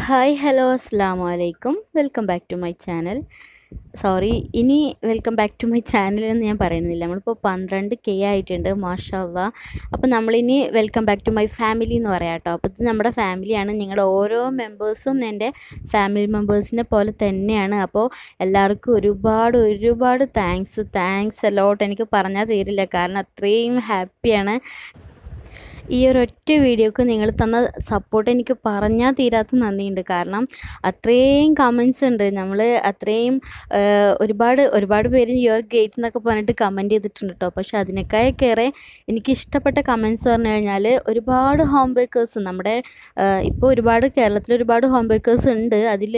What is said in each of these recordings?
Hi hello അസ്സാം വലൈക്കും welcome back to my channel sorry ഇനി welcome back to my channel എന്ന് ഞാൻ പറയുന്നില്ല നമ്മളിപ്പോൾ പന്ത്രണ്ട് കെ ആയിട്ടുണ്ട് മാഷാല്ല അപ്പോൾ നമ്മളിനി welcome back to my family എന്ന് പറയാം കേട്ടോ അപ്പോൾ ഇത് നമ്മുടെ ഫാമിലിയാണ് നിങ്ങളുടെ ഓരോ മെമ്പേഴ്സും എൻ്റെ ഫാമിലി മെമ്പേഴ്സിനെ പോലെ തന്നെയാണ് അപ്പോൾ എല്ലാവർക്കും ഒരുപാട് ഒരുപാട് താങ്ക്സ് താങ്ക്സ് അലോട്ട് എനിക്ക് പറഞ്ഞാൽ തീരില്ല കാരണം അത്രയും ഹാപ്പിയാണ് ഈ ഒരു ഒറ്റ വീഡിയോക്ക് നിങ്ങൾ തന്ന സപ്പോർട്ട് എനിക്ക് പറഞ്ഞാൽ തീരാത്ത നന്ദിയുണ്ട് കാരണം അത്രയും കമൻസ് ഉണ്ട് നമ്മൾ അത്രയും ആഹ്, ഒരുപാട് ഒരുപാട് പേര് യുവർ ഗേറ്റ് എന്നൊക്കെ പറഞ്ഞിട്ട് കമൻറ്റ് ചെയ്തിട്ടുണ്ട് കേട്ടോ പക്ഷെ അതിനേക്കാളൊക്കെ എനിക്ക് ഇഷ്ടപ്പെട്ട കമൻസ് പറഞ്ഞു കഴിഞ്ഞാൽ ഒരുപാട് ഹോം ബേക്കേഴ്സ് നമ്മുടെ ഇപ്പോൾ ഒരുപാട് കേരളത്തിൽ ഒരുപാട് ഹോം ബേക്കേഴ്സ് ഉണ്ട് അതിൽ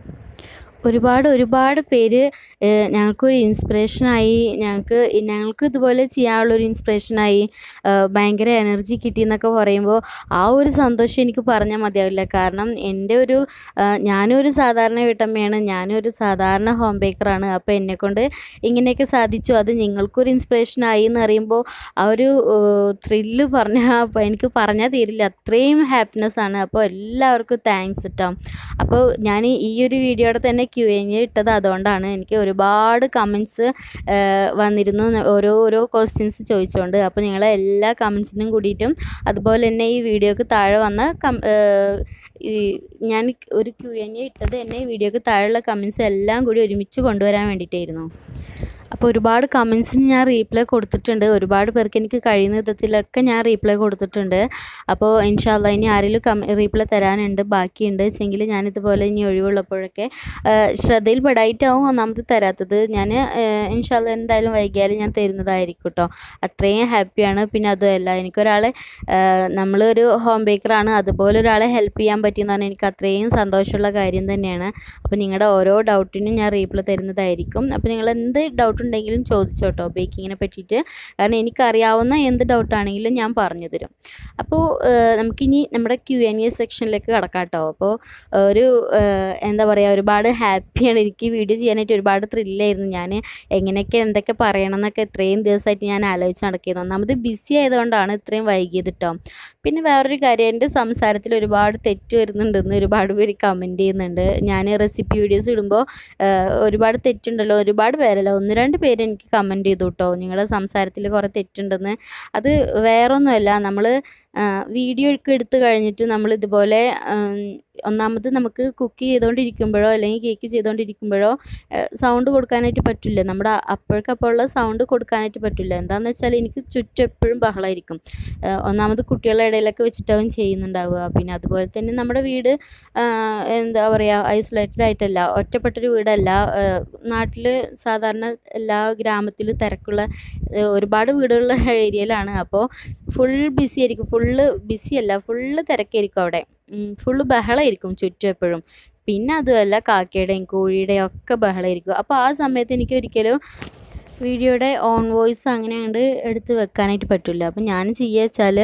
ഒരുപാട് ഒരുപാട് പേര് ഏഹ്, ഞങ്ങൾക്കൊരു ഇൻസ്പിറേഷനായി ഞങ്ങൾക്ക് ഞങ്ങൾക്ക് ഇതുപോലെ ചെയ്യാനുള്ളൊരു ഇൻസ്പിറേഷനായി ഏഹ്, ഭയങ്കര എനർജി കിട്ടി എന്നൊക്കെ പറയുമ്പോൾ ആ ഒരു സന്തോഷം എനിക്ക് പറഞ്ഞാൽ മതിയാവില്ല കാരണം എൻ്റെ ഒരു ഏഹ്, ഞാനും ഒരു സാധാരണ വീട്ടമ്മയാണ് ഞാനും ഒരു സാധാരണ ഹോം ബേക്കറാണ് അപ്പോൾ എന്നെക്കൊണ്ട് ഇങ്ങനെയൊക്കെ സാധിച്ചു അത് നിങ്ങൾക്കൊരു ഇൻസ്പിറേഷനായി എന്ന് അറിയുമ്പോൾ ആ ഒരു ത്രില്ല് പറഞ്ഞാൽ എനിക്ക് പറഞ്ഞാൽ തീരില്ല അത്രയും ഹാപ്പിനെസ് ആണ് അപ്പോൾ എല്ലാവർക്കും താങ്ക്സ് കേട്ടോ അപ്പോൾ ഞാൻ ഈ ഒരു വീഡിയോയുടെ തന്നെ ക്യു എൻ എ ഇട്ടത് അതുകൊണ്ടാണ് എനിക്ക് ഒരുപാട് കമൻസ് വന്നിരുന്നു ന- ഓരോ ഓരോ ക്വസ്റ്റ്യൻസ് ചോദിച്ചുകൊണ്ട് അപ്പോൾ നിങ്ങളെ എല്ലാ കമൻസിനും കൂടിയിട്ടും അതുപോലെ തന്നെ ഈ വീഡിയോക്ക് താഴെ വന്ന കം ഏഹ്, ഈ ഞാൻ ഒരു ക്യു എൻ എ ഇട്ടത് എന്നെ ഈ വീഡിയോക്ക് താഴെയുള്ള കമൻസ് എല്ലാം കൂടി ഒരുമിച്ച് കൊണ്ടുവരാൻ വേണ്ടിയിട്ടായിരുന്നു അപ്പോൾ ഒരുപാട് കമൻസിന് ഞാൻ റീപ്ലൈ കൊടുത്തിട്ടുണ്ട് ഒരുപാട് പേർക്ക് എനിക്ക് കഴിയുന്ന വിധത്തിലൊക്കെ ഞാൻ റീപ്ലൈ കൊടുത്തിട്ടുണ്ട് അപ്പോൾ ഇൻഷാല്ല ഇനി ആരെങ്കിലും കം റീപ്ലൈ തരാനുണ്ട് ബാക്കിയുണ്ട് വെച്ചെങ്കിൽ ഞാനിതുപോലെ ഇനി ഒഴിവുള്ളപ്പോഴൊക്കെ ആഹ്, ശ്രദ്ധയിൽപ്പെടായിട്ടാവും ഒന്നാമത് തരാത്തത് ഞാൻ ഇൻഷാല്ല എന്തായാലും വൈകിയാലും ഞാൻ തരുന്നതായിരിക്കും കേട്ടോ അത്രയും ഹാപ്പിയാണ് പിന്നെ അതുമല്ല എനിക്കൊരാളെ ആഹ്, നമ്മളൊരു ഹോം ബേക്കറാണ് അതുപോലെ ഒരാളെ ഹെൽപ്പ് ചെയ്യാൻ പറ്റിയെന്ന് പറഞ്ഞാൽ എനിക്ക് അത്രയും സന്തോഷമുള്ള കാര്യം തന്നെയാണ് അപ്പോൾ നിങ്ങളുടെ ഓരോ ഡൗട്ടിനും ഞാൻ റീപ്ലൈ തരുന്നതായിരിക്കും അപ്പോൾ നിങ്ങൾ എന്ത് ഡൗട്ട് ഉണ്ടെങ്കിലും ചോദിച്ചോട്ടോ ബേക്കിങ്ങിനെ പറ്റിയിട്ട് കാരണം എനിക്കറിയാവുന്ന എന്ത് ഡൗട്ടാണെങ്കിലും ഞാൻ പറഞ്ഞു തരും അപ്പോൾ ഏഹ്, നമുക്കിനി നമ്മുടെ ക്യു എൻ എ സെക്ഷനിലേക്ക് കടക്കാം കേട്ടോ അപ്പോൾ ഒരു ഏഹ്, എന്താ പറയുക ഒരുപാട് ഹാപ്പിയാണ് എനിക്ക് ഈ വീഡിയോ ചെയ്യാനായിട്ട് ഒരുപാട് ത്രില്ലായിരുന്നു ഞാൻ എങ്ങനെയൊക്കെ എന്തൊക്കെ പറയണം എന്നൊക്കെ ഇത്രയും ദിവസമായിട്ട് ഞാൻ ആലോചിച്ച് നടക്കുന്നത് ഒന്നാമത് ബിസി ആയതുകൊണ്ടാണ് ഇത്രയും വൈകിയത് കേട്ടോ പിന്നെ വേറൊരു കാര്യം എൻ്റെ സംസാരത്തിൽ ഒരുപാട് തെറ്റ് വരുന്നുണ്ടെന്ന് ഒരുപാട് പേര് കമൻറ്റ് ചെയ്യുന്നുണ്ട് ഞാൻ റെസിപ്പി വീഡിയോസ് ഇടുമ്പോൾ ഒരുപാട് തെറ്റുണ്ടല്ലോ ഒരുപാട് പേരല്ല ഒന്ന് രണ്ട് പേര് എനിക്ക് കമൻറ്റ് ചെയ്തു കേട്ടോ നിങ്ങളുടെ സംസാരത്തിൽ കുറേ തെറ്റുണ്ടെന്ന് അത് വേറൊന്നുമല്ല നമ്മൾ വീഡിയോ ഒക്കെ എടുത്ത് കഴിഞ്ഞിട്ട് നമ്മൾ ഇതുപോലെ ഉം, ഒന്നാമത് നമുക്ക് കുക്ക് ചെയ്തുകൊണ്ടിരിക്കുമ്പോഴോ അല്ലെങ്കിൽ കേക്ക് ചെയ്തുകൊണ്ടിരിക്കുമ്പോഴോ സൗണ്ട് കൊടുക്കാനായിട്ട് പറ്റില്ല നമ്മുടെ അപ്പോഴേക്കപ്പോഴുള്ള സൗണ്ട് കൊടുക്കാനായിട്ട് പറ്റില്ല എന്താണെന്ന് വെച്ചാൽ എനിക്ക് ചുറ്റും എപ്പോഴും ബഹളമായിരിക്കും ഏഹ് ഒന്നാമത് കുട്ടികളുടെ ഇടയിലൊക്കെ വെച്ചിട്ടാവും ചെയ്യുന്നുണ്ടാവുക പിന്നെ അതുപോലെ തന്നെ നമ്മുടെ വീട് ആഹ് എന്താ പറയുക ഐസൊലേറ്റഡ് ആയിട്ടല്ല ഒറ്റപ്പെട്ടൊരു വീടല്ല നാട്ടിൽ സാധാരണ എല്ലാ ഗ്രാമത്തിലും തിരക്കുള്ള ഏഹ് ഒരുപാട് വീടുള്ള ഏരിയയിലാണ് അപ്പോൾ ഫുൾ ബിസി ആയിരിക്കും ഫുള്ള് ബിസി അല്ല ഫുള്ള് തിരക്കായിരിക്കും അവിടെ ഫുള്ള് ബഹളമായിരിക്കും ചുറ്റും എപ്പോഴും പിന്നെ അതുമല്ല കാക്കയുടെയും കോഴിയുടെയും ഒക്കെ ബഹളമായിരിക്കും അപ്പോൾ ആ സമയത്ത് എനിക്ക് ഒരിക്കലും വീഡിയോയുടെ ഓൺ വോയിസ് അങ്ങനെ അങ്ങോട്ട് എടുത്ത് വെക്കാനായിട്ട് പറ്റില്ല അപ്പോൾ ഞാൻ ചെയ്യുക വെച്ചാൽ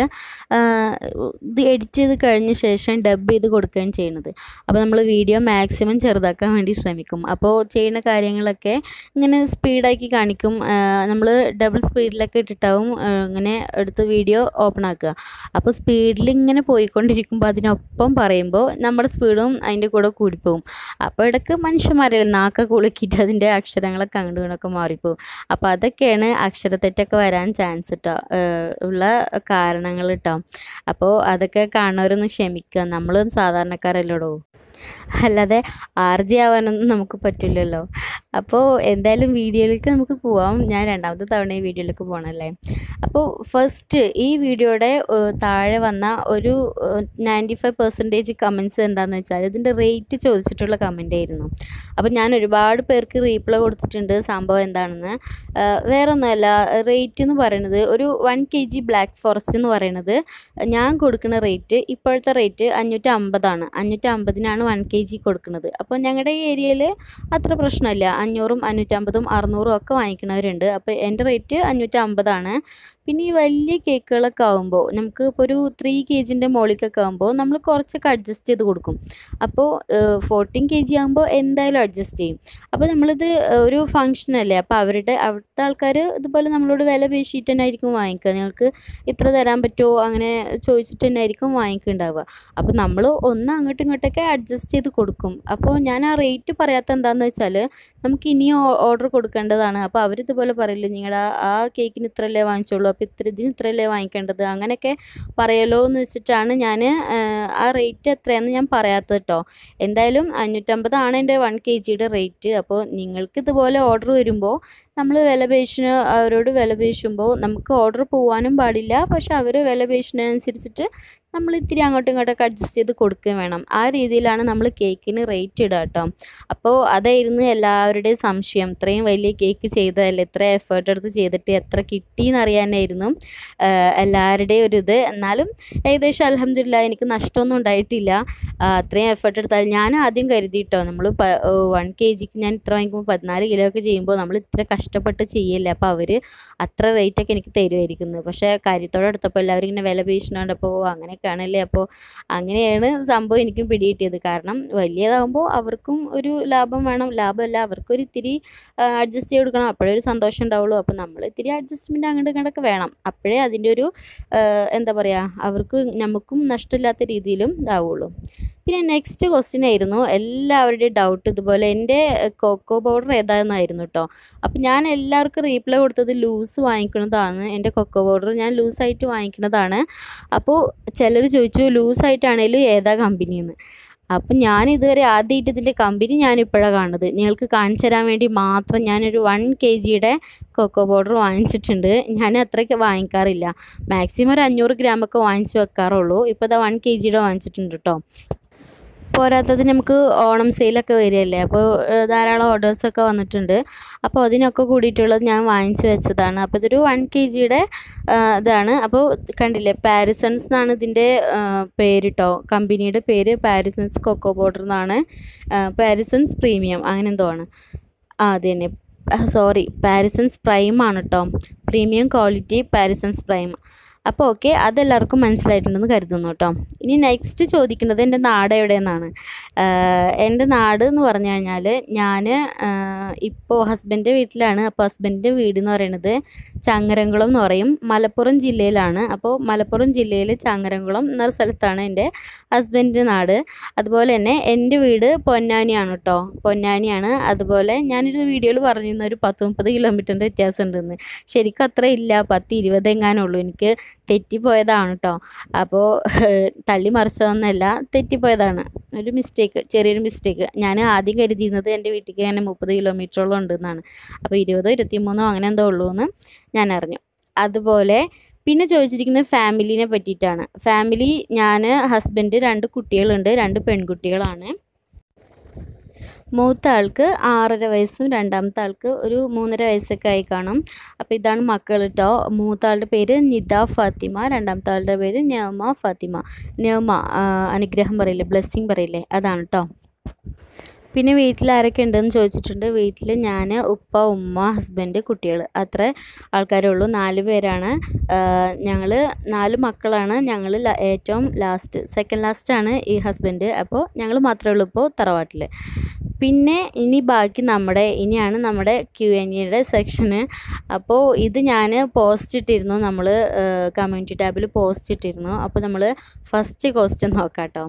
ഇത് എഡിറ്റ് ചെയ്ത് കഴിഞ്ഞ ശേഷം ഡബ് ചെയ്ത് കൊടുക്കുകയാണ് ചെയ്യുന്നത് അപ്പോൾ നമ്മൾ വീഡിയോ മാക്സിമം ചെറുതാക്കാൻ വേണ്ടി ശ്രമിക്കും അപ്പോൾ ചെയ്യുന്ന കാര്യങ്ങളൊക്കെ ഇങ്ങനെ സ്പീഡാക്കി കാണിക്കും നമ്മൾ ഡബിൾ സ്പീഡിലൊക്കെ ഇട്ടിട്ടാവും ആ, ഇങ്ങനെ എടുത്ത് വീഡിയോ ഓപ്പൺ ആക്കുക അപ്പോൾ സ്പീഡിൽ ഇങ്ങനെ പോയിക്കൊണ്ടിരിക്കുമ്പോൾ അതിനൊപ്പം പറയുമ്പോൾ നമ്മുടെ സ്പീഡും അതിൻ്റെ കൂടെ കൂടിപ്പോവും അപ്പോൾ ഇടയ്ക്ക് മനുഷ്യന്മാരെ നാക്ക കുളുക്കിയിട്ട് അതിൻ്റെ അക്ഷരങ്ങളൊക്കെ അങ്ങോട്ടും ഇങ്ങോട്ടൊക്കെ മാറിപ്പോവും അപ്പോൾ അതൊക്കെയാണ് അക്ഷരത്തെറ്റൊക്കെ വരാൻ ചാൻസ് കേട്ടോ ഉള്ള കാരണങ്ങൾ കേട്ടോ അപ്പോൾ അതൊക്കെ കാണുന്നവരൊന്ന് ക്ഷമിക്കുക നമ്മളും സാധാരണക്കാരല്ലടോ അല്ലാതെ ആർ ജി ആവാനൊന്നും നമുക്ക് പറ്റില്ലല്ലോ അപ്പോൾ എന്തായാലും വീഡിയോയിലേക്ക് നമുക്ക് പോവാം ഞാൻ രണ്ടാമത്തെ തവണ ഈ വീഡിയോയിലേക്ക് പോകണല്ലേ അപ്പോൾ ഫസ്റ്റ് ഈ വീഡിയോയുടെ ഏഹ്, താഴെ വന്ന ഒരു നയൻറ്റി ഫൈവ് പെർസെൻറ്റേജ് കമൻസ് എന്താണെന്ന് വെച്ചാൽ ഇതിൻ്റെ റേറ്റ് ചോദിച്ചിട്ടുള്ള കമൻ്റ് ആയിരുന്നു അപ്പോൾ ഞാൻ ഒരുപാട് പേർക്ക് റീപ്ലൈ കൊടുത്തിട്ടുണ്ട് സംഭവം എന്താണെന്ന് ഏഹ്, വേറെ ഒന്നുമല്ല റേറ്റ് എന്ന് പറയുന്നത് ഒരു one K G black forest എന്ന് പറയുന്നത് ഞാൻ കൊടുക്കുന്ന റേറ്റ് ഇപ്പോഴത്തെ റേറ്റ് അഞ്ഞൂറ്റി അമ്പതാണ് അഞ്ഞൂറ്റി അമ്പതിനാണ് വൺ കെ ജി കൊടുക്കുന്നത് അപ്പോൾ ഞങ്ങളുടെ ഈ ഏരിയയിൽ അത്ര പ്രശ്നമില്ല അഞ്ഞൂറും അഞ്ഞൂറ്റമ്പതും അറുന്നൂറും ഒക്കെ വാങ്ങിക്കുന്നവരുണ്ട് അപ്പോൾ എൻ്റെ റേറ്റ് അഞ്ഞൂറ്റി അമ്പതാണ് പിന്നെ ഈ വലിയ കേക്കുകളൊക്കെ ആകുമ്പോൾ നമുക്ക് ഇപ്പോൾ ഒരു ത്രീ കെ ജിൻ്റെ മുകളിലേക്കൊക്കെ ആകുമ്പോൾ നമ്മൾ കുറച്ചൊക്കെ അഡ്ജസ്റ്റ് ചെയ്ത് കൊടുക്കും അപ്പോൾ ഫോർട്ടീൻ കെ ജി ആകുമ്പോൾ എന്തായാലും അഡ്ജസ്റ്റ് ചെയ്യും അപ്പോൾ നമ്മളിത് ഏഹ്, ഒരു ഫങ്ഷൻ അല്ലേ അപ്പോൾ അവരുടെ അവിടുത്തെ ആൾക്കാർ ഇതുപോലെ നമ്മളോട് വില പേശിയിട്ട് തന്നെ ആയിരിക്കും വാങ്ങിക്കുക നിങ്ങൾക്ക് ഇത്ര തരാൻ പറ്റുമോ അങ്ങനെ ചോദിച്ചിട്ട് തന്നെ ആയിരിക്കും വാങ്ങിക്കുന്നുണ്ടാവുക അപ്പോൾ നമ്മൾ ഒന്ന് അങ്ങോട്ടും ഇങ്ങോട്ടൊക്കെ അഡ്ജസ്റ്റ് അഡ്ജസ്റ്റ് ചെയ്ത് കൊടുക്കും അപ്പോൾ ഞാൻ ആ റേറ്റ് പറയാത്ത എന്താണെന്ന് വെച്ചാൽ നമുക്ക് ഇനിയും ഓർഡർ കൊടുക്കേണ്ടതാണ് അപ്പോൾ അവരിതുപോലെ പറയില്ല നിങ്ങളുടെ ആ കേക്കിന് ഇത്രയല്ലേ വാങ്ങിച്ചോളൂ അപ്പോൾ ഇത്ര ഇതിന് ഇത്രയല്ലേ വാങ്ങിക്കേണ്ടത് അങ്ങനെയൊക്കെ പറയല്ലോ എന്ന് വെച്ചിട്ടാണ് ഞാൻ ആ റേറ്റ് എത്രയാണെന്ന് ഞാൻ പറയാത്തത് കേട്ടോ എന്തായാലും അഞ്ഞൂറ്റമ്പതാണ് എൻ്റെ വൺ കെ ജിയുടെ റേറ്റ് അപ്പോൾ നിങ്ങൾക്ക് ഇതുപോലെ ഓർഡർ വരുമ്പോൾ നമ്മൾ വില പേശിന് അവരോട് വില പേശുമ്പോൾ നമുക്ക് ഓർഡർ പോകാനും പാടില്ല പക്ഷെ അവർ വില പേശിനനുസരിച്ചിട്ട് നമ്മൾ ഇത്തിരി അങ്ങോട്ടും ഇങ്ങോട്ടൊക്കെ അഡ്ജസ്റ്റ് ചെയ്ത് കൊടുക്കുകയും വേണം ആ രീതിയിലാണ് നമ്മൾ കേക്കിന് റേറ്റ് ഇടുക കേട്ടോ അപ്പോൾ അതായിരുന്നു എല്ലാവരുടെയും സംശയം ഇത്രയും വലിയ കേക്ക് ചെയ്തതല്ലേ ഇത്ര എഫേർട്ട് എടുത്ത് ചെയ്തിട്ട് എത്ര കിട്ടിയെന്ന് അറിയാനായിരുന്നു എല്ലാവരുടെയും ഒരു ഇത് എന്നാലും ഏകദേശം അലഹമില്ല എനിക്ക് നഷ്ടമൊന്നും ഉണ്ടായിട്ടില്ല അത്രയും എഫേർട്ട് എടുത്താൽ ഞാൻ ആദ്യം കരുതി കേട്ടോ നമ്മൾ വൺ കെ ജിക്ക് ഞാൻ ഇത്ര വാങ്ങിക്കുമ്പോൾ പതിനാല് കിലോ ഒക്കെ ചെയ്യുമ്പോൾ നമ്മൾ ഇത്ര കഷ്ടപ്പെട്ട് ചെയ്യല്ലേ അപ്പോൾ അവർ അത്ര റേറ്റൊക്കെ എനിക്ക് തരുമായിരിക്കുന്നത് പക്ഷേ കാര്യത്തോടെ എടുത്തപ്പോൾ എല്ലാവരും ഇങ്ങനെ വില പേശിനുണ്ടപ്പോൾ അങ്ങനെയൊക്കെയാണല്ലേ അപ്പോൾ അങ്ങനെയാണ് സംഭവം എനിക്കും പിടികിട്ടിയത് കാരണം വലിയതാകുമ്പോൾ അവർക്കും ഒരു ലാഭം വേണം ലാഭമല്ല അവർക്കൊരു ഇത്തിരി അഡ്ജസ്റ്റ് ചെയ്ത് കൊടുക്കണം അപ്പോഴേ ഒരു സന്തോഷം ഉണ്ടാവുള്ളൂ അപ്പോൾ നമ്മൾ ഇത്തിരി അഡ്ജസ്റ്റ്മെൻറ്റ് അങ്ങോട്ടും ഇങ്ങോട്ടൊക്കെ വേണം അപ്പോഴേ അതിൻ്റെ ഒരു എന്താ പറയുക അവർക്ക് നമുക്കും നഷ്ടമില്ലാത്ത രീതിയിലും ഇതാവുള്ളൂ പിന്നെ നെക്സ്റ്റ് ക്വസ്റ്റ്യൻ ആയിരുന്നു എല്ലാവരുടെയും ഡൗട്ട് ഇതുപോലെ എൻ്റെ കൊക്കോ പൗഡർ ഏതാണെന്നായിരുന്നു കേട്ടോ അപ്പോൾ ഞാൻ എല്ലാവർക്കും റീപ്ലൈ കൊടുത്തത് ലൂസ് വാങ്ങിക്കുന്നതാണ് എൻ്റെ കൊക്കോ പൗഡർ ഞാൻ ലൂസായിട്ട് വാങ്ങിക്കുന്നതാണ് അപ്പോൾ ചിലർ ചോദിച്ചു ലൂസായിട്ടാണേലും ഏതാ കമ്പനിയെന്ന് അപ്പം ഞാൻ ഇതുവരെ ആദ്യമായിട്ട് ഇതിൻ്റെ കമ്പനി ഞാനിപ്പോഴാണ് കാണുന്നത് നിങ്ങൾക്ക് കാണിച്ചു തരാൻ വേണ്ടി മാത്രം ഞാനൊരു വൺ കെ ജിയുടെ കൊക്കോ പൗഡർ വാങ്ങിച്ചിട്ടുണ്ട് ഞാൻ അത്രയ്ക്ക് വാങ്ങിക്കാറില്ല മാക്സിമം ഒരു അഞ്ഞൂറ് ഗ്രാമൊക്കെ വാങ്ങിച്ച് വെക്കാറുള്ളൂ ഇപ്പോൾ ഇതാ വൺ കെ ജിയുടെ വാങ്ങിച്ചിട്ടുണ്ട് കേട്ടോ പോരാത്തത് നമുക്ക് ഓണം സെയിലൊക്കെ വരികയല്ലേ അപ്പോൾ ധാരാളം ഓർഡേഴ്സൊക്കെ വന്നിട്ടുണ്ട് അപ്പോൾ അതിനൊക്കെ കൂടിയിട്ടുള്ളത് ഞാൻ വാങ്ങിച്ചു വെച്ചതാണ് അപ്പോൾ ഇതൊരു വൺ കെ ജിയുടെ ഇതാണ് അപ്പോൾ കണ്ടില്ലേ പാരിസൺസ് എന്നാണ് ഇതിൻ്റെ പേര് കേട്ടോ കമ്പനിയുടെ പേര് പാരിസൺസ് കൊക്കോ പൗഡർ എന്നാണ് പാരിസൺസ് പ്രീമിയം അങ്ങനെ എന്തോ ആണ് ആ അത് തന്നെ സോറി പാരിസൺസ് പ്രൈം ആണ് കേട്ടോ പ്രീമിയം ക്വാളിറ്റി പാരിസൺസ് പ്രൈം അപ്പോൾ ഓക്കെ അതെല്ലാവർക്കും മനസ്സിലായിട്ടുണ്ടെന്ന് കരുതുന്നു കേട്ടോ ഇനി നെക്സ്റ്റ് ചോദിക്കുന്നത് എൻ്റെ നാട് എവിടെയെന്നാണ് എൻ്റെ നാട് എന്ന് പറഞ്ഞു കഴിഞ്ഞാൽ ഞാൻ ഇപ്പോൾ ഹസ്ബൻഡിൻ്റെ വീട്ടിലാണ് അപ്പോൾ ഹസ്ബൻഡിൻ്റെ വീട് എന്ന് പറയുന്നത് ചങ്ങരംകുളം എന്ന് പറയും മലപ്പുറം ജില്ലയിലാണ് അപ്പോൾ മലപ്പുറം ജില്ലയിൽ ചങ്ങരംകുളം എന്ന സ്ഥലത്താണ് എൻ്റെ ഹസ്ബൻഡിൻ്റെ നാട് അതുപോലെ തന്നെ എൻ്റെ വീട് പൊന്നാനിയാണ് കേട്ടോ പൊന്നാനിയാണ് അതുപോലെ ഞാനൊരു വീഡിയോയിൽ പറഞ്ഞിരുന്ന ഒരു പത്ത് മുപ്പത് കിലോമീറ്ററിൻ്റെ വ്യത്യാസം ഉണ്ടെന്ന് ശരിക്കും അത്ര ഇല്ല പത്ത് ഇരുപത് എങ്ങാനുള്ളൂ എനിക്ക് തെറ്റിപ്പോയതാണ് കേട്ടോ അപ്പോൾ തള്ളി മറിച്ചതൊന്നല്ല തെറ്റിപ്പോയതാണ് ഒരു മിസ്റ്റേക്ക് ചെറിയൊരു മിസ്റ്റേക്ക് ഞാൻ ആദ്യം കരുതിയിരുന്നത് എൻ്റെ വീട്ടിലേക്ക് അങ്ങനെ മുപ്പത് കിലോമീറ്ററോളം ഉണ്ടെന്നാണ് അപ്പോൾ ഇരുപതോ ഇരുപത്തിമൂന്നോ അങ്ങനെ എന്തോ ഉള്ളൂ എന്ന് ഞാൻ അറിഞ്ഞു അതുപോലെ പിന്നെ ചോദിച്ചിരിക്കുന്നത് ഫാമിലിനെ പറ്റിയിട്ടാണ് ഫാമിലി ഞാൻ ഹസ്ബൻഡ് രണ്ട് കുട്ടികളുണ്ട് രണ്ട് പെൺകുട്ടികളാണ് മൂത്ത ആൾക്ക് ആറര വയസ്സും രണ്ടാമത്തെ ആൾക്ക് ഒരു മൂന്നര വയസ്സൊക്കെ ആയി കാണും അപ്പോൾ ഇതാണ് മക്കൾ കേട്ടോ മൂത്ത ആളുടെ പേര് നിത ഫാത്തിമ രണ്ടാമത്തെ ആളുടെ പേര് നെഹ്മ ഫാത്തിമ നെഹ്മ അനുഗ്രഹം പറയില്ലേ ബ്ലെസ്സിങ് പറയില്ലേ അതാണ് കേട്ടോ പിന്നെ വീട്ടിൽ ആരൊക്കെ ഉണ്ടെന്ന് ചോദിച്ചിട്ടുണ്ട് വീട്ടിൽ ഞാൻ ഉപ്പ ഉമ്മ ഹസ്ബൻഡ് കുട്ടികൾ അത്ര ആൾക്കാരേ ഉള്ളൂ നാല് പേരാണ് ഞങ്ങൾ നാല് മക്കളാണ് ഞങ്ങൾ ഏറ്റവും ലാസ്റ്റ് സെക്കൻഡ് ലാസ്റ്റാണ് ഈ ഹസ്ബൻഡ് അപ്പോൾ ഞങ്ങൾ മാത്രമേ ഉള്ളൂ ഇപ്പോൾ തറവാട്ടിൽ പിന്നെ ഇനി ബാക്കി നമ്മുടെ ഇനിയാണ് നമ്മുടെ ക്യു എൻ ഇയുടെ സെക്ഷന് അപ്പോൾ ഇത് ഞാൻ പോസ്റ്റ് ഇട്ടിരുന്നു നമ്മൾ കമ്മ്യൂണിറ്റി ടാബിൽ പോസ്റ്റ് ഇട്ടിരുന്നു അപ്പോൾ നമ്മൾ ഫസ്റ്റ് ക്വസ്റ്റ്യൻ നോക്കാം കേട്ടോ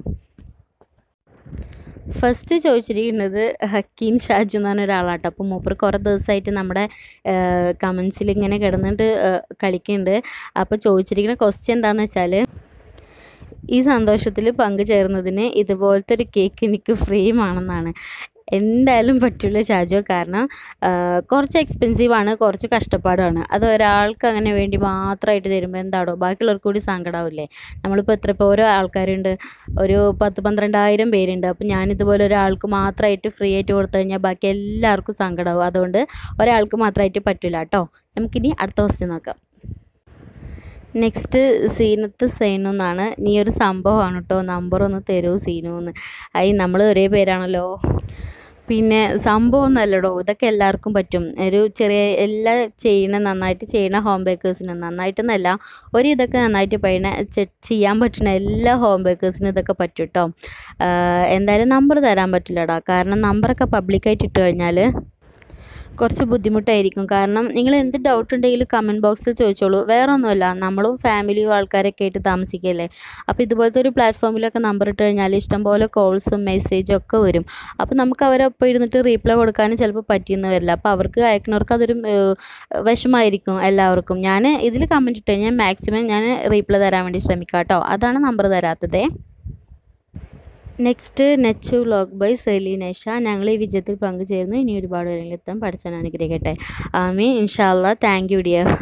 ഫസ്റ്റ് ചോദിച്ചിരിക്കുന്നത് ഹക്കീം ഷാജു എന്ന് പറഞ്ഞ ഒരാളാട്ടോ അപ്പോൾ മൂപ്പർ കുറേ ദിവസമായിട്ട് നമ്മുടെ കമൻസിൽ ഇങ്ങനെ കിടന്നിട്ട് കളിക്കുന്നുണ്ട് അപ്പോൾ ചോദിച്ചിരിക്കുന്ന ക്വസ്റ്റ്യൻ എന്താണെന്ന് വെച്ചാൽ ഈ സന്തോഷത്തിൽ പങ്കുചേർന്നതിന് ഇതുപോലത്തെ ഒരു കേക്ക് എനിക്ക് ഫ്രീ ആണെന്നാണ് എന്തായാലും പറ്റില്ല ഷാജോ കാരണം കുറച്ച് എക്സ്പെൻസീവാണ് കുറച്ച് കഷ്ടപ്പാടാണ് അത് ഒരാൾക്ക് അങ്ങനെ വേണ്ടി മാത്രമായിട്ട് തരുമ്പോൾ എന്താടോ ബാക്കിയുള്ളവർക്ക് കൂടി സങ്കടമാവില്ലേ നമ്മളിപ്പോൾ എത്ര ഇപ്പോൾ ഓരോ ആൾക്കാരുണ്ട് ഒരു പത്ത് പന്ത്രണ്ടായിരം പേരുണ്ട് അപ്പോൾ ഞാനിതുപോലെ ഒരാൾക്ക് മാത്രമായിട്ട് ഫ്രീ ആയിട്ട് കൊടുത്തു കഴിഞ്ഞാൽ ബാക്കി എല്ലാവർക്കും സങ്കടമാവും അതുകൊണ്ട് ഒരാൾക്ക് മാത്രമായിട്ട് പറ്റില്ല കേട്ടോ നമുക്കിനി അടുത്ത ക്വസ്റ്റ്യൻ നോക്കാം നെക്സ്റ്റ് സീനത്ത് സൈനു എന്നാണ് നീ ഒരു സംഭവമാണ് കേട്ടോ നമ്പർ ഒന്ന് തരൂ സീനു എന്ന് അയി നമ്മൾ ഒരേ പേരാണല്ലോ പിന്നെ സംഭവം ഒന്നല്ലടോ ഇതൊക്കെ എല്ലാവർക്കും പറ്റും ഒരു ചെറിയ എല്ലാ ചെയ്യണ നന്നായിട്ട് ചെയ്യണ ഹോം ബേക്കേഴ്സിനും നന്നായിട്ടെന്നല്ല ഒരു ഇതൊക്കെ നന്നായിട്ട് പയ്യണ ചെയ്യാൻ പറ്റുന്ന എല്ലാ ഹോം ബേക്കേഴ്സിനും ഇതൊക്കെ പറ്റും കേട്ടോ എന്തായാലും നമ്പർ തരാൻ പറ്റില്ലടാ കാരണം നമ്പറൊക്കെ പബ്ലിക്കായിട്ട് ഇട്ട് കഴിഞ്ഞാൽ കുറച്ച് ബുദ്ധിമുട്ടായിരിക്കും കാരണം നിങ്ങൾ എന്ത് ഡൗട്ട് ഉണ്ടെങ്കിലും കമൻറ്റ് ബോക്സിൽ ചോദിച്ചോളൂ വേറെ ഒന്നുമല്ല നമ്മളും ഫാമിലിയും ആൾക്കാരൊക്കെ ആയിട്ട് താമസിക്കല്ലേ അപ്പോൾ ഇതുപോലത്തെ ഒരു പ്ലാറ്റ്ഫോമിലൊക്കെ നമ്പർ ഇട്ട് കഴിഞ്ഞാൽ ഇഷ്ടംപോലെ കോൾസും മെസ്സേജും ഒക്കെ വരും അപ്പോൾ നമുക്ക് അവരൊപ്പം ഇരുന്നിട്ട് റീപ്ലൈ കൊടുക്കാനും ചിലപ്പോൾ പറ്റിയെന്ന് വരില്ല അപ്പോൾ അവർക്ക് അയക്കുന്നവർക്ക് അതൊരു ഏഹ്, വിഷമായിരിക്കും എല്ലാവർക്കും ഞാൻ ഇതിൽ കമൻറ്റ് ഇട്ട് കഴിഞ്ഞാൽ മാക്സിമം ഞാൻ റീപ്ലൈ തരാൻ വേണ്ടി ശ്രമിക്കാം കേട്ടോ അതാണ് നമ്പർ തരാത്തതേ നെക്സ്റ്റ് നെച്ചു വ്ലോഗ് ബൈ സെലീനേഷ ഞങ്ങൾ ഈ വിജയത്തിൽ പങ്കുചേർന്നു ഇനി ഒരുപാട് പേരിലെത്താൻ പഠിച്ചാൻ അനുഗ്രഹിക്കട്ടെ ആമി ഇൻഷാല്ല താങ്ക് യു ഡിയർ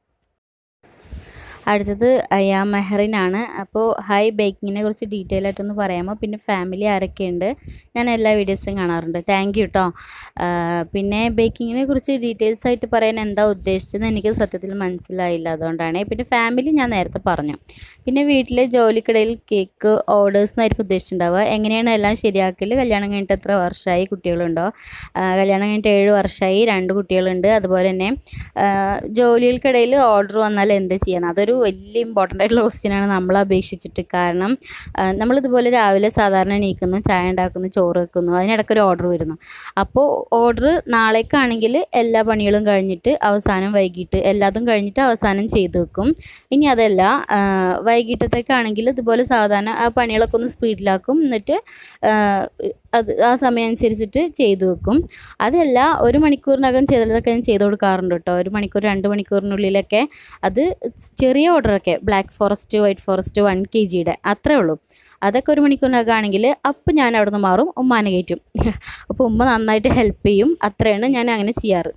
അടുത്തത് അയാ മെഹറിനാണ് അപ്പോൾ ഹൈ ബേക്കിങ്ങിനെ കുറിച്ച് ഡീറ്റെയിൽ ആയിട്ടൊന്ന് പറയാമോ പിന്നെ ഫാമിലി ആരൊക്കെയുണ്ട് ഞാൻ എല്ലാ വീഡിയോസും കാണാറുണ്ട് താങ്ക് യു കേട്ടോ പിന്നെ ബേക്കിങ്ങിനെ കുറിച്ച് ഡീറ്റെയിൽസ് ആയിട്ട് പറയാൻ എന്താ ഉദ്ദേശിച്ചത് എനിക്ക് സത്യത്തിൽ മനസ്സിലായില്ല അതുകൊണ്ടാണ് പിന്നെ ഫാമിലി ഞാൻ നേരത്തെ പറഞ്ഞു പിന്നെ വീട്ടിലെ ജോലിക്കിടയിൽ കേക്ക് ഓർഡേഴ്സ് എന്നായിരിക്കും ഉദ്ദേശിച്ചിട്ടുണ്ടാവുക എങ്ങനെയാണ് എല്ലാം ശരിയാക്കൽ കല്യാണം കഴിഞ്ഞിട്ട് എത്ര വർഷമായി കുട്ടികളുണ്ടോ ആ, കല്യാണം കഴിഞ്ഞിട്ട് ഏഴ് വർഷമായി രണ്ട് കുട്ടികളുണ്ട് അതുപോലെ തന്നെ ആ, ജോലികൾക്കിടയിൽ ഓർഡർ വന്നാൽ എന്ത് ചെയ്യണം അതൊരു വലിയ ഇമ്പോർട്ടൻ്റ് ആയിട്ടുള്ള ക്വസ്റ്റ്യനാണ് നമ്മളെ അപേക്ഷിച്ചിട്ട് കാരണം ആ, നമ്മളിതുപോലെ രാവിലെ സാധാരണ എണീക്കുന്നു ചായ ഉണ്ടാക്കുന്നു ചോറ് വെക്കുന്നു അതിനിടയ്ക്ക് ഒരു ഓർഡർ വരുന്നു അപ്പോൾ ഓർഡർ നാളേക്കാണെങ്കിൽ എല്ലാ പണികളും കഴിഞ്ഞിട്ട് അവസാനം വൈകിട്ട് എല്ലാതും കഴിഞ്ഞിട്ട് അവസാനം ചെയ്തു വെക്കും ഇനി അതല്ല ആ, വൈകിട്ടത്തേക്കാണെങ്കിൽ ഇതുപോലെ സാധാരണ ആ പണികളൊക്കെ ഒന്ന് സ്പീഡിലാക്കും എന്നിട്ട് ആ, അത് ആ സമയം അനുസരിച്ചിട്ട് ചെയ്തു വെക്കും അതല്ല ഒരു മണിക്കൂറിനകം ചെയ്തതൊക്കെ ഞാൻ ചെയ്ത് കൊടുക്കാറുണ്ട് കേട്ടോ ഒരു മണിക്കൂർ രണ്ട് മണിക്കൂറിനുള്ളിലൊക്കെ അത് ചെറിയ ഓർഡറൊക്കെ black forest white forest one K ജിയുടെ അത്രേ ഉള്ളൂ അതൊക്കെ ഒരു മണിക്കൂറിനകം ആണെങ്കിൽ അപ്പം ഞാൻ അവിടെ നിന്ന് മാറും ഉമ്മാനെ കയറ്റും അപ്പോൾ ഉമ്മ നന്നായിട്ട് ഹെൽപ്പ് ചെയ്യും അത്രയാണ് ഞാൻ അങ്ങനെ ചെയ്യാറ്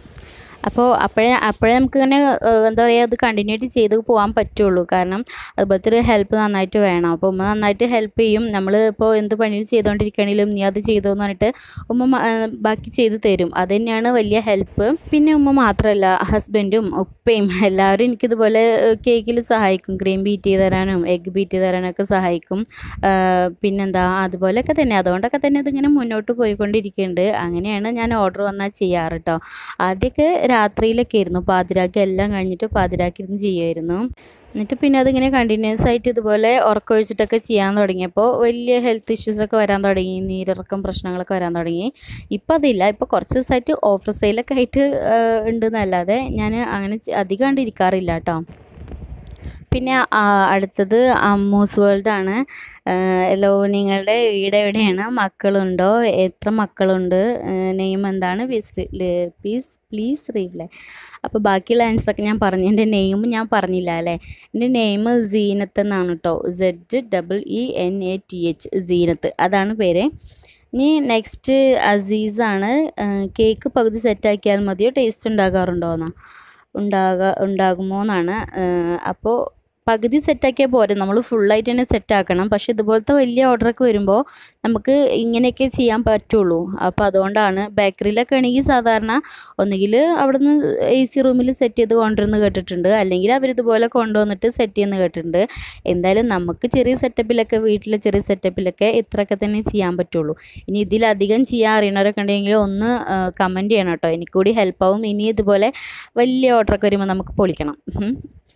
അപ്പോൾ അപ്പോഴേ അപ്പോഴേ നമുക്ക് ഇങ്ങനെ ഏഹ്, എന്താ പറയുക അത് കണ്ടിന്യൂ ആയിട്ട് ചെയ്ത് പോകാൻ പറ്റുള്ളൂ കാരണം അതുപോലത്തെ ഒരു ഹെൽപ്പ് നന്നായിട്ട് വേണം അപ്പോൾ ഉമ്മ നന്നായിട്ട് ഹെൽപ്പ് ചെയ്യും നമ്മൾ ഇപ്പോൾ എന്ത് പണിയിൽ ചെയ്തുകൊണ്ടിരിക്കണമെങ്കിലും നീ അത് ചെയ്തു എന്ന് പറഞ്ഞിട്ട് ഉമ്മ മ- ഏഹ്, ബാക്കി ചെയ്ത് തരും അത് തന്നെയാണ് വലിയ ഹെൽപ്പ് പിന്നെ ഉമ്മ മാത്രമല്ല ഹസ്ബൻഡും ഉപ്പയും എല്ലാവരും എനിക്കിതുപോലെ കേക്കിൽ സഹായിക്കും ക്രീം ബീറ്റ് ചെയ്ത് തരാനും എഗ്ഗ് ബീറ്റ് ചെയ്ത് തരാനൊക്കെ സഹായിക്കും ആഹ് പിന്നെന്താ അതുപോലെയൊക്കെ തന്നെ അതുകൊണ്ടൊക്കെ തന്നെ ഇതിങ്ങനെ മുന്നോട്ട് പോയിക്കൊണ്ടിരിക്കുന്നുണ്ട് അങ്ങനെയാണ് ഞാൻ ഓർഡർ വന്നാൽ ചെയ്യാറ് കേട്ടോ ആദ്യമൊക്കെ രാത്രിയിലൊക്കെ ആയിരുന്നു പാതിരാക്കി എല്ലാം കഴിഞ്ഞിട്ട് പാതിരാക്കി ഇരുന്ന് ചെയ്യുമായിരുന്നു എന്നിട്ട് പിന്നെ അതിങ്ങനെ കണ്ടിന്യൂസ് ആയിട്ട് ഇതുപോലെ ഉറക്കമൊഴിച്ചിട്ടൊക്കെ ചെയ്യാൻ തുടങ്ങിയപ്പോൾ വലിയ ഹെൽത്ത് ഇഷ്യൂസൊക്കെ വരാൻ തുടങ്ങി നീരിറക്കം പ്രശ്നങ്ങളൊക്കെ വരാൻ തുടങ്ങി ഇപ്പം അതില്ല ഇപ്പോൾ കുറച്ച് ദിവസമായിട്ട് ഓഫർ സെയിലൊക്കെ ആയിട്ട് ആഹ് ഉണ്ടെന്നല്ലാതെ ഞാൻ അങ്ങനെ ചെ- അധികം കണ്ട് ഇരിക്കാറില്ല കേട്ടോ പിന്നെ ആ, അടുത്തത് അമ്മൂസ് വേൾഡ് ആണ് ഹലോ നിങ്ങളുടെ വീട് എവിടെയാണ് മക്കളുണ്ടോ എത്ര മക്കളുണ്ട് നെയിം എന്താണ് പ്ലീസ് പ്ലീസ് പ്ലീസ് റീപ്ലൈ അപ്പോൾ ബാക്കിയുള്ള ആൻസറൊക്കെ ഞാൻ പറഞ്ഞു എൻ്റെ നെയിം ഞാൻ പറഞ്ഞില്ല അല്ലേ എൻ്റെ നെയിം സീനത്ത് എന്നാണ് കേട്ടോ Z double E N A T H Zeenath അതാണ് പേര് ഇനി നെക്സ്റ്റ് അസീസാണ് കേക്ക് പകുതി സെറ്റാക്കിയാൽ മതിയോ ടേസ്റ്റ് ഉണ്ടാകാറുണ്ടോ എന്നാ ഉണ്ടാകാ ഉണ്ടാകുമോ എന്നാണ് അപ്പോൾ പകുതി സെറ്റാക്കിയാൽ പോരെ നമ്മൾ ഫുള്ളായിട്ട് തന്നെ സെറ്റാക്കണം പക്ഷെ ഇതുപോലത്തെ വലിയ ഓർഡറൊക്കെ വരുമ്പോൾ നമുക്ക് ഇങ്ങനെയൊക്കെ ചെയ്യാൻ പറ്റുള്ളൂ അപ്പോൾ അതുകൊണ്ടാണ് ബേക്കറിയിലൊക്കെ ആണെങ്കിൽ സാധാരണ ഒന്നുകിൽ അവിടുന്ന് എ സി റൂമിൽ സെറ്റ് ചെയ്ത് കൊണ്ടുവരുന്ന കേട്ടിട്ടുണ്ട് അല്ലെങ്കിൽ അവരിതുപോലെ കൊണ്ടുവന്നിട്ട് സെറ്റ് ചെയ്യുന്ന കേട്ടിട്ടുണ്ട് എന്തായാലും നമുക്ക് ചെറിയ സെറ്റപ്പിലൊക്കെ വീട്ടിലെ ചെറിയ സെറ്റപ്പിലൊക്കെ ഇത്രയൊക്കെ തന്നെ ചെയ്യാൻ പറ്റുള്ളൂ ഇനി ഇതിലധികം ചെയ്യാൻ അറിയണവരൊക്കെ ഉണ്ടെങ്കിൽ ഒന്ന് കമൻറ്റ് ചെയ്യണം കേട്ടോ എനിക്കൂടി ഹെൽപ്പാവും ഇനി ഇതുപോലെ വലിയ ഓർഡറൊക്കെ വരുമ്പോൾ നമുക്ക് പൊളിക്കണം ഉം.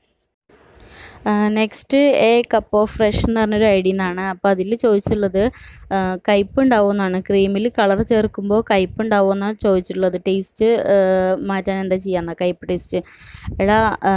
Next a cup of fresh എന്ന് പറഞ്ഞൊരു ഐ ഡി എന്നാണ് അപ്പോൾ അതിൽ ചോദിച്ചുള്ളത് കയ്പ്പ് ഉണ്ടാവുമെന്നാണ് ക്രീമിൽ കളർ ചേർക്കുമ്പോൾ കയ്പ്പ് ഉണ്ടാവുമെന്നാണ് ചോദിച്ചിട്ടുള്ളത് ടേസ്റ്റ് മാറ്റാൻ എന്താ ചെയ്യാന്ന കയ്പ്പ് ടേസ്റ്റ് എടാ ആ,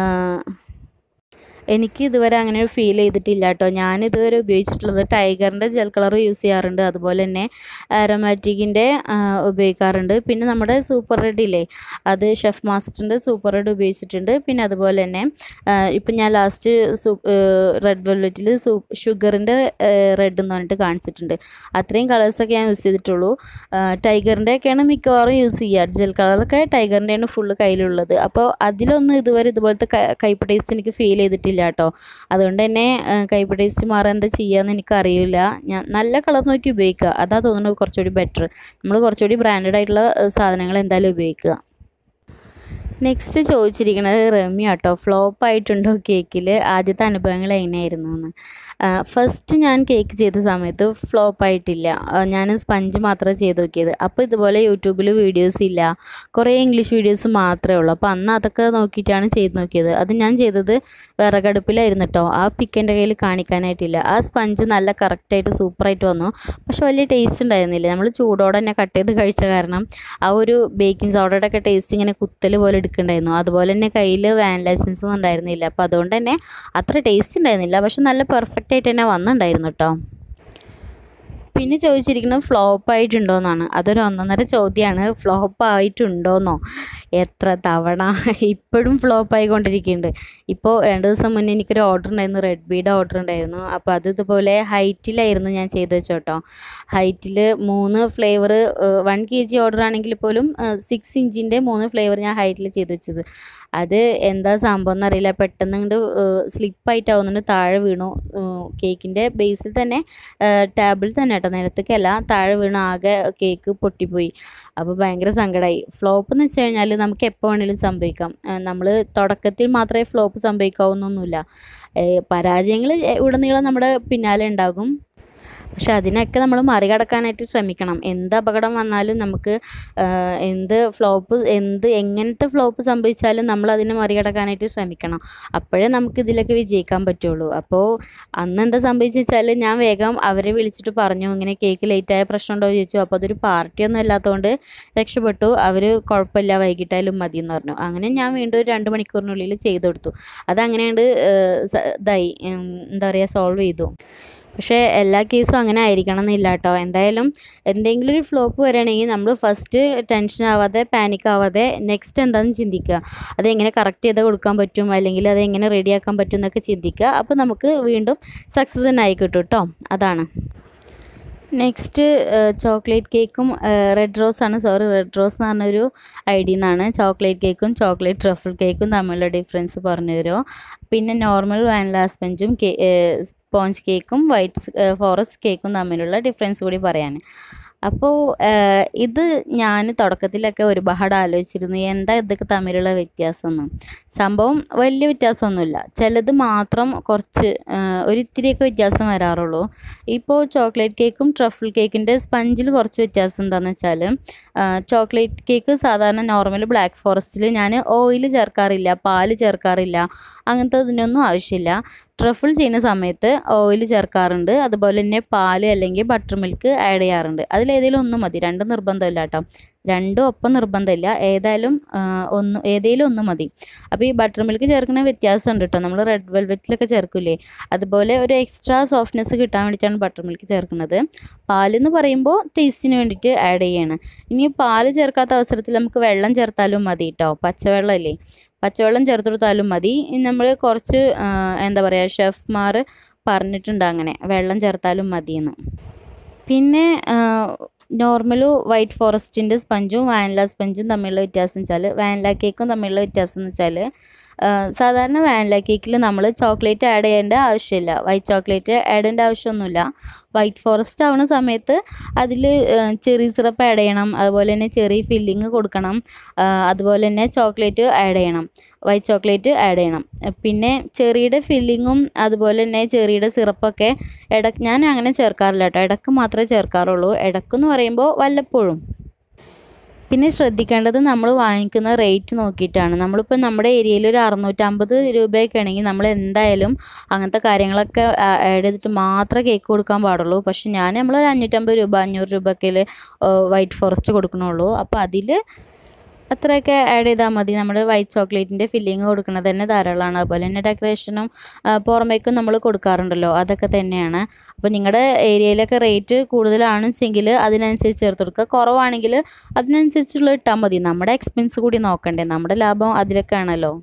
എനിക്ക് ഇതുവരെ അങ്ങനെ ഒരു ഫീൽ ചെയ്തിട്ടില്ല കേട്ടോ ഞാൻ ഇതുവരെ ഉപയോഗിച്ചിട്ടുള്ളത് ടൈഗറിൻ്റെ ജെൽ കളർ യൂസ് ചെയ്യാറുണ്ട് അതുപോലെ തന്നെ ആരോമാറ്റിക്കിൻ്റെ ഉപയോഗിക്കാറുണ്ട് പിന്നെ നമ്മുടെ സൂപ്പർ റെഡ് ഇല്ലേ അത് ഷെഫ് മാസ്റ്ററിൻ്റെ സൂപ്പർ റെഡ് ഉപയോഗിച്ചിട്ടുണ്ട് പിന്നെ അതുപോലെ തന്നെ ഇപ്പം ഞാൻ ലാസ്റ്റ് സൂ റെഡ് വെൽവെറ്റിൽ സൂ ഷുഗറിൻ്റെ റെഡ് എന്ന് പറഞ്ഞിട്ട് കാണിച്ചിട്ടുണ്ട് അത്രയും കളേഴ്സൊക്കെ ഞാൻ യൂസ് ചെയ്തിട്ടുള്ളൂ ടൈഗറിൻ്റെ ഒക്കെയാണ് മിക്കവാറും യൂസ് ചെയ്യുക ജെൽ കളറൊക്കെ ടൈഗറിൻ്റെയാണ് ഫുള്ള് കയ്യിലുള്ളത് അപ്പോൾ അതിലൊന്നും ഇതുവരെ ഇതുപോലത്തെ ക- കയ്പ്പ് ടേസ്റ്റ് എനിക്ക് ഫീൽ ചെയ്തിട്ടില്ല കേട്ടോ അതുകൊണ്ട് തന്നെ ആ, കയ്പ്പ് ടേസ്റ്റ് മാറാൻ എന്താ ചെയ്യുകയെന്ന് എനിക്കറിയില്ല ഞാൻ നല്ല കളർ നോക്കി ഉപയോഗിക്കുക അതാ തോന്നുന്നത് കുറച്ചുകൂടി ബെറ്റർ നമ്മൾ കുറച്ചുകൂടി ബ്രാൻഡഡ് ആയിട്ടുള്ള ആ, സാധനങ്ങൾ എന്തായാലും ഉപയോഗിക്കുക നെക്സ്റ്റ് ചോദിച്ചിരിക്കുന്നത് റമ്യ കേട്ടോ ഫ്ലോപ്പ് ആയിട്ടുണ്ടോ കേക്കിൽ ആദ്യത്തെ അനുഭവങ്ങൾ എങ്ങനെയായിരുന്നു എന്ന് ഫസ്റ്റ് ഞാൻ കേക്ക് ചെയ്ത സമയത്ത് ഫ്ലോപ്പ് ആയിട്ടില്ല ഞാൻ സ്പഞ്ച് മാത്രമേ ചെയ്ത് നോക്കിയത് അപ്പോൾ ഇതുപോലെ യൂട്യൂബിൽ വീഡിയോസ് ഇല്ല കുറേ ഇംഗ്ലീഷ് വീഡിയോസ് മാത്രമേ ഉള്ളൂ അപ്പോൾ അന്ന് അതൊക്കെ നോക്കിയിട്ടാണ് ചെയ്ത് നോക്കിയത് അത് ഞാൻ ചെയ്തത് വിറകടുപ്പിലായിരുന്നു കേട്ടോ ആ പിക്ക് എൻ്റെ കയ്യിൽ കാണിക്കാനായിട്ടില്ല ആ സ്പഞ്ച് നല്ല കറക്റ്റായിട്ട് സൂപ്പറായിട്ട് വന്നു പക്ഷെ വലിയ ടേസ്റ്റ് ഉണ്ടായിരുന്നില്ല നമ്മൾ ചൂടോടെ തന്നെ കട്ട് ചെയ്ത് കഴിച്ച കാരണം ആ ഒരു ബേക്കിംഗ് സോഡയുടെ ഒക്കെ ടേസ്റ്റ് ഇങ്ങനെ കുത്തൽ പോലെ എടുക്കണ്ടായിരുന്നു അതുപോലെ തന്നെ കയ്യിൽ വാനില എസൻസ് ഒന്നും ഉണ്ടായിരുന്നില്ല അപ്പോൾ അതുകൊണ്ട് തന്നെ അത്ര ടേസ്റ്റ് ഉണ്ടായിരുന്നില്ല പക്ഷെ നല്ല പെർഫെക്റ്റ് ആയിട്ട് തന്നെ വന്നിട്ടുണ്ടായിരുന്നു കേട്ടോ പിന്നെ ചോദിച്ചിരിക്കുന്നത് ഫ്ലോപ്പ് ആയിട്ടുണ്ടോയെന്നാണ് അതൊരു ഒന്നൊന്നര ചോദ്യമാണ് ഫ്ലോപ്പ് ആയിട്ടുണ്ടോയെന്നോ എത്ര തവണ ഇപ്പോഴും ഫ്ലോപ്പ് ആയിക്കൊണ്ടിരിക്കുന്നുണ്ട് ഇപ്പോൾ രണ്ട് ദിവസം മുന്നേ എനിക്കൊരു ഓർഡർ ഉണ്ടായിരുന്നു റെഡ് ബീഡ് ഓർഡർ ഉണ്ടായിരുന്നു അപ്പോൾ അത് ഇതുപോലെ ഹൈറ്റിലായിരുന്നു ഞാൻ ചെയ്ത് വെച്ചോട്ടോ ഹൈറ്റിൽ മൂന്ന് flavour one K G order ആണെങ്കിൽ പോലും സിക്സ് ഇഞ്ചിൻ്റെ മൂന്ന് ഫ്ലേവർ ഞാൻ ഹൈറ്റിൽ ചെയ്ത് വെച്ചത് അത് എന്താ സംഭവം എന്നറിയില്ല പെട്ടെന്ന് ഇങ്ങോട്ട് സ്ലിപ്പായിട്ടാവുന്നുണ്ട് താഴെ വീണു കേക്കിൻ്റെ ബേസിൽ തന്നെ ടാബിൾ തന്നെ കേട്ടോ നിലത്തേക്കല്ല താഴെ വീണ് ആകെ കേക്ക് പൊട്ടിപ്പോയി അപ്പോൾ ഭയങ്കര സങ്കടമായി ഫ്ലോപ്പ് എന്ന് വെച്ച് കഴിഞ്ഞാൽ നമുക്ക് എപ്പോൾ വേണമെങ്കിലും സംഭവിക്കാം നമ്മൾ തുടക്കത്തിൽ മാത്രമേ ഫ്ലോപ്പ് സംഭവിക്കാവുന്നൊന്നുമില്ല പരാജയങ്ങൾ ഉടനീളം നമ്മുടെ പിന്നാലെ ഉണ്ടാകും പക്ഷെ അതിനൊക്കെ നമ്മൾ മറികടക്കാനായിട്ട് ശ്രമിക്കണം എന്ത് അപകടം വന്നാലും നമുക്ക് എന്ത് ഫ്ലോപ്പ് എന്ത് എങ്ങനത്തെ ഫ്ലോപ്പ് സംഭവിച്ചാലും നമ്മൾ അതിനെ മറികടക്കാനായിട്ട് ശ്രമിക്കണം അപ്പോഴേ നമുക്ക് ഇതിലൊക്കെ വിജയിക്കാൻ പറ്റുള്ളൂ അപ്പോൾ അന്ന് എന്താ സംഭവിച്ചു വെച്ചാൽ ഞാൻ വേഗം അവരെ വിളിച്ചിട്ട് പറഞ്ഞു ഇങ്ങനെ കേക്ക് ലേറ്റായ പ്രശ്നമുണ്ടോ എന്ന് ചോദിച്ചു അപ്പോൾ അതൊരു പാർട്ടിയൊന്നും അല്ലാത്തതുകൊണ്ട് രക്ഷപ്പെട്ടു അവർ കുഴപ്പമില്ല വൈകിട്ടായാലും മതി എന്ന് പറഞ്ഞു അങ്ങനെ ഞാൻ വീണ്ടും ഒരു രണ്ട് മണിക്കൂറിനുള്ളിൽ ചെയ്തു കൊടുത്തു അതങ്ങനെയുണ്ട് ഇതായി എന്താ പറയുക സോൾവ് ചെയ്തു പക്ഷേ എല്ലാ കേസും അങ്ങനെ ആയിരിക്കണം എന്നില്ല കേട്ടോ എന്തായാലും എന്തെങ്കിലും ഒരു ഫ്ലോപ്പ് വരികയാണെങ്കിൽ നമ്മൾ ഫസ്റ്റ് ടെൻഷൻ ആവാതെ പാനിക് ആവാതെ നെക്സ്റ്റ് എന്താണെന്ന് ചിന്തിക്കുക അതെങ്ങനെ കറക്റ്റ് ചെയ്ത് കൊടുക്കാൻ പറ്റും അല്ലെങ്കിൽ അതെങ്ങനെ റെഡിയാക്കാൻ പറ്റും എന്നൊക്കെ ചിന്തിക്കുക അപ്പോൾ നമുക്ക് വീണ്ടും സക്സസ് തന്നെ ആയി കിട്ടും കേട്ടോ അതാണ് നെക്സ്റ്റ് ചോക്ലേറ്റ് കേക്കും റെഡ് റോസ് ആണ് സോറി റെഡ് റോസ് എന്ന് പറഞ്ഞൊരു ഐ ഡി നിന്നാണ് ചോക്ലേറ്റ് കേക്കും ചോക്ലേറ്റ് ട്രഫിൾ കേക്കും തമ്മിലുള്ള ഡിഫറൻസ് പറഞ്ഞു തരുമോ പിന്നെ നോർമൽ വാനില സ്പഞ്ചും കേ സ്പോഞ്ച് കേക്കും വൈറ്റ് ഫോറസ്റ്റ് കേക്കും തമ്മിലുള്ള ഡിഫറൻസ് കൂടി പറയാൻ അപ്പോൾ ഇത് ഞാൻ തുടക്കത്തിലൊക്കെ ഒരുപാട് ആലോചിച്ചിരുന്നു എന്താ ഇതൊക്കെ തമ്മിലുള്ള വ്യത്യാസമൊന്നും സംഭവം വലിയ വ്യത്യാസമൊന്നുമില്ല ചിലത് മാത്രം കുറച്ച് ഒരു ഇത്തിരിയൊക്കെ വ്യത്യാസം വരാറുള്ളൂ ഇപ്പോൾ ചോക്ലേറ്റ് കേക്കും ട്രഫിൾ കേക്കിൻ്റെ സ്പഞ്ചിൽ കുറച്ച് വ്യത്യാസം എന്താണെന്ന് വെച്ചാൽ ചോക്ലേറ്റ് കേക്ക് സാധാരണ നോർമൽ ബ്ലാക്ക് ഫോറസ്റ്റിൽ ഞാൻ ഓയിൽ ചേർക്കാറില്ല പാല് ചേർക്കാറില്ല അങ്ങനത്തെ ഇതിനൊന്നും ആവശ്യമില്ല ട്രഫിൾ ചെയ്യുന്ന സമയത്ത് ഓയിൽ ചേർക്കാറുണ്ട് അതുപോലെ തന്നെ പാല് അല്ലെങ്കിൽ ബട്ടർ മിൽക്ക് ആഡ് ചെയ്യാറുണ്ട് അതിലേതെങ്കിലും ഒന്നും മതി രണ്ടും നിർബന്ധമില്ല കേട്ടോ രണ്ടും ഒപ്പം നിർബന്ധമില്ല ഏതായാലും ഒന്ന് ഏതെങ്കിലും ഒന്ന് മതി അപ്പോൾ ഈ ബട്ടർ മിൽക്ക് ചേർക്കുന്ന വ്യത്യാസമുണ്ട് കേട്ടോ നമ്മൾ റെഡ് വെൽവെറ്റിലൊക്കെ ചേർക്കില്ലേ അതുപോലെ ഒരു എക്സ്ട്രാ സോഫ്റ്റ്നെസ് കിട്ടാൻ വേണ്ടിയിട്ടാണ് ബട്ടർ മിൽക്ക് ചേർക്കുന്നത് പാലെന്ന് പറയുമ്പോൾ ടേസ്റ്റിന് വേണ്ടിയിട്ട് ആഡ് ചെയ്യാണ് ഇനി പാല് ചേർക്കാത്ത അവസരത്തിൽ നമുക്ക് വെള്ളം ചേർത്താലും മതി കേട്ടോ പച്ചവെള്ളമല്ലേ പച്ചവെള്ളം ചേർത്ത് കൊടുത്താലും മതി നമ്മൾ കുറച്ച് എന്താ പറയുക ഷെഫ്മാർ പറഞ്ഞിട്ടുണ്ട് അങ്ങനെ വെള്ളം ചേർത്താലും മതിയെന്ന് പിന്നെ നോർമൽ വൈറ്റ് ഫോറസ്റ്റിൻ്റെ സ്പഞ്ചും വാനില സ്പഞ്ചും തമ്മിലുള്ള വ്യത്യാസം വെച്ചാൽ വാനില കേക്കും തമ്മിലുള്ള വ്യത്യാസം എന്ന് വെച്ചാൽ സാധാരണ വാനില കേക്കിൽ നമ്മൾ ചോക്ലേറ്റ് ആഡ് ചെയ്യേണ്ട ആവശ്യമില്ല വൈറ്റ് ചോക്ലേറ്റ് ആഡ് ചെയ്യേണ്ട ആവശ്യമൊന്നുമില്ല വൈറ്റ് ഫോറസ്റ്റ് ആവുന്ന സമയത്ത് അതിൽ ചെറി സിറപ്പ് ആഡ് ചെയ്യണം അതുപോലെ തന്നെ ചെറി ഫില്ലിങ് കൊടുക്കണം അതുപോലെ തന്നെ ചോക്ലേറ്റ് ആഡ് ചെയ്യണം വൈറ്റ് ചോക്ലേറ്റ് ആഡ് ചെയ്യണം പിന്നെ ചെറിയുടെ ഫില്ലിങ്ങും അതുപോലെ തന്നെ ചെറിയുടെ സിറപ്പൊക്കെ ഇടയ്ക്ക് ഞാൻ അങ്ങനെ ചേർക്കാറില്ല കേട്ടോ ഇടയ്ക്ക് മാത്രമേ ചേർക്കാറുള്ളൂ ഇടയ്ക്കെന്ന് പറയുമ്പോൾ വല്ലപ്പോഴും പിന്നെ ശ്രദ്ധിക്കേണ്ടത് നമ്മൾ വാങ്ങിക്കുന്ന റേറ്റ് നോക്കിയിട്ടാണ് നമ്മളിപ്പോൾ നമ്മുടെ ഏരിയയിൽ ഒരു അറുന്നൂറ്റമ്പത് രൂപയൊക്കെ ആണെങ്കിൽ നമ്മൾ എന്തായാലും അങ്ങനത്തെ കാര്യങ്ങളൊക്കെ ആഡ് ചെയ്തിട്ട് മാത്രമേ കേക്ക് കൊടുക്കാൻ പാടുള്ളൂ പക്ഷെ ഞാൻ നമ്മൾ ഒരു അഞ്ഞൂറ്റമ്പത് രൂപ അഞ്ഞൂറ് രൂപയൊക്കെ വൈറ്റ് ഫോറസ്റ്റ് കൊടുക്കണുള്ളൂ അപ്പോൾ അതിൽ അത്രയൊക്കെ ആഡ് ചെയ്താൽ മതി നമ്മൾ വൈറ്റ് ചോക്ലേറ്റിൻ്റെ ഫില്ലിങ് കൊടുക്കുന്നത് തന്നെ ധാരാളമാണ് അതുപോലെ തന്നെ ഡെക്കറേഷനും പുറമേക്കും നമ്മൾ കൊടുക്കാറുണ്ടല്ലോ അതൊക്കെ തന്നെയാണ് അപ്പോൾ നിങ്ങളുടെ ഏരിയയിലൊക്കെ റേറ്റ് കൂടുതലാണെന്നുവെച്ചെങ്കിൽ അതിനനുസരിച്ച് ചേർത്ത് കൊടുക്കുക കുറവാണെങ്കിൽ അതിനനുസരിച്ചുള്ള ഇട്ടാൽ മതി നമ്മുടെ എക്സ്പെൻസ് കൂടി നോക്കണ്ടേ നമ്മുടെ ലാഭം അതിലൊക്കെ ആണല്ലോ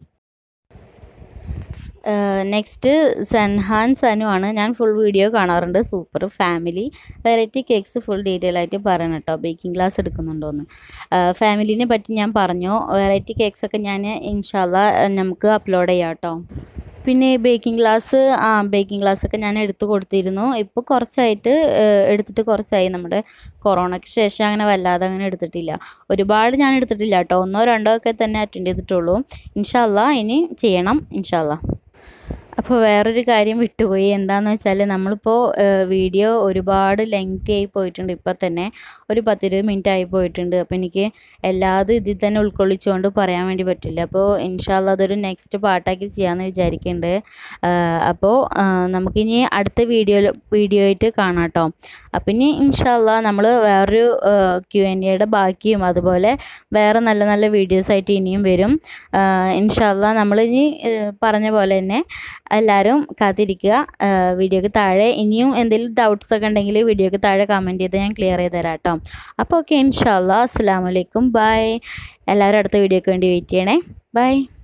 നെക്സ്റ്റ് സൻഹാൻ സനു ആണ് ഞാൻ ഫുൾ വീഡിയോ കാണാറുണ്ട് super family variety cakes full detail ആയിട്ട് പറയണം കേട്ടോ ബേക്കിംഗ് ക്ലാസ് എടുക്കുന്നുണ്ടോയെന്ന് ഫാമിലിനെ പറ്റി ഞാൻ പറഞ്ഞു വെറൈറ്റി കേക്ക്സ് ഒക്കെ ഞാൻ ഇൻഷാല്ല നമുക്ക് അപ്ലോഡ് ചെയ്യാം കേട്ടോ പിന്നെ ബേക്കിംഗ് ഗ്ലാസ് ആ ബേക്കിംഗ് ഗ്ലാസ്സൊക്കെ ഞാൻ എടുത്ത് കൊടുത്തിരുന്നു ഇപ്പോൾ കുറച്ചായിട്ട് ഏഹ്, എടുത്തിട്ട് കുറച്ചായി നമ്മുടെ കൊറോണയ്ക്ക് ശേഷം അങ്ങനെ വല്ലാതെ അങ്ങനെ എടുത്തിട്ടില്ല ഒരുപാട് ഞാൻ എടുത്തിട്ടില്ല കേട്ടോ ഒന്നോ രണ്ടോ ഒക്കെ തന്നെ അറ്റൻഡ് ചെയ്തിട്ടുള്ളൂ ഇൻഷാല്ല ഇനി ചെയ്യണം ഇൻഷാല്ല അപ്പോൾ വേറൊരു കാര്യം വിട്ടുപോയി എന്താണെന്ന് വെച്ചാൽ നമ്മളിപ്പോൾ വീഡിയോ ഒരുപാട് ലെങ്തി ആയി പോയിട്ടുണ്ട് ഇപ്പോൾ തന്നെ ഒരു പത്തിരുപത് മിനിറ്റ് ആയി പോയിട്ടുണ്ട് അപ്പോൾ എനിക്ക് എല്ലാതും ഇതിൽ തന്നെ ഉൾക്കൊള്ളിച്ചുകൊണ്ട് പറയാൻ വേണ്ടി പറ്റില്ല അപ്പോൾ ഇൻഷാല്ല അതൊരു നെക്സ്റ്റ് പാർട്ടാക്കി ചെയ്യാമെന്ന് വിചാരിക്കുന്നുണ്ട് അപ്പോൾ നമുക്കിനി അടുത്ത വീഡിയോയിൽ വീഡിയോ ആയിട്ട് കാണാം കേട്ടോ അപ്പം ഇനി ഇൻഷാല്ല നമ്മൾ വേറൊരു ക്യു എൻ എയുടെ ബാക്കിയും അതുപോലെ വേറെ നല്ല നല്ല വീഡിയോസ് ആയിട്ട് ഇനിയും വരും ഇൻഷാല്ല നമ്മളിനി ഏഹ്, പറഞ്ഞ പോലെ തന്നെ എല്ലാവരും കാത്തിരിക്കുക വീഡിയോക്ക് താഴെ ഇനിയും എന്തെങ്കിലും ഡൗട്ട്സ് ഒക്കെ ഉണ്ടെങ്കിൽ വീഡിയോക്ക് താഴെ കമൻറ്റ് ചെയ്ത് ഞാൻ ക്ലിയർ ചെയ്ത് തരാം കേട്ടോ അപ്പോൾ ഓക്കെ ഇൻഷാല്ല അസ്സാം വലൈക്കും ബൈ എല്ലാവരും അടുത്ത വീഡിയോക്ക് വേണ്ടി വെയിറ്റ് ചെയ്യണേ ബൈ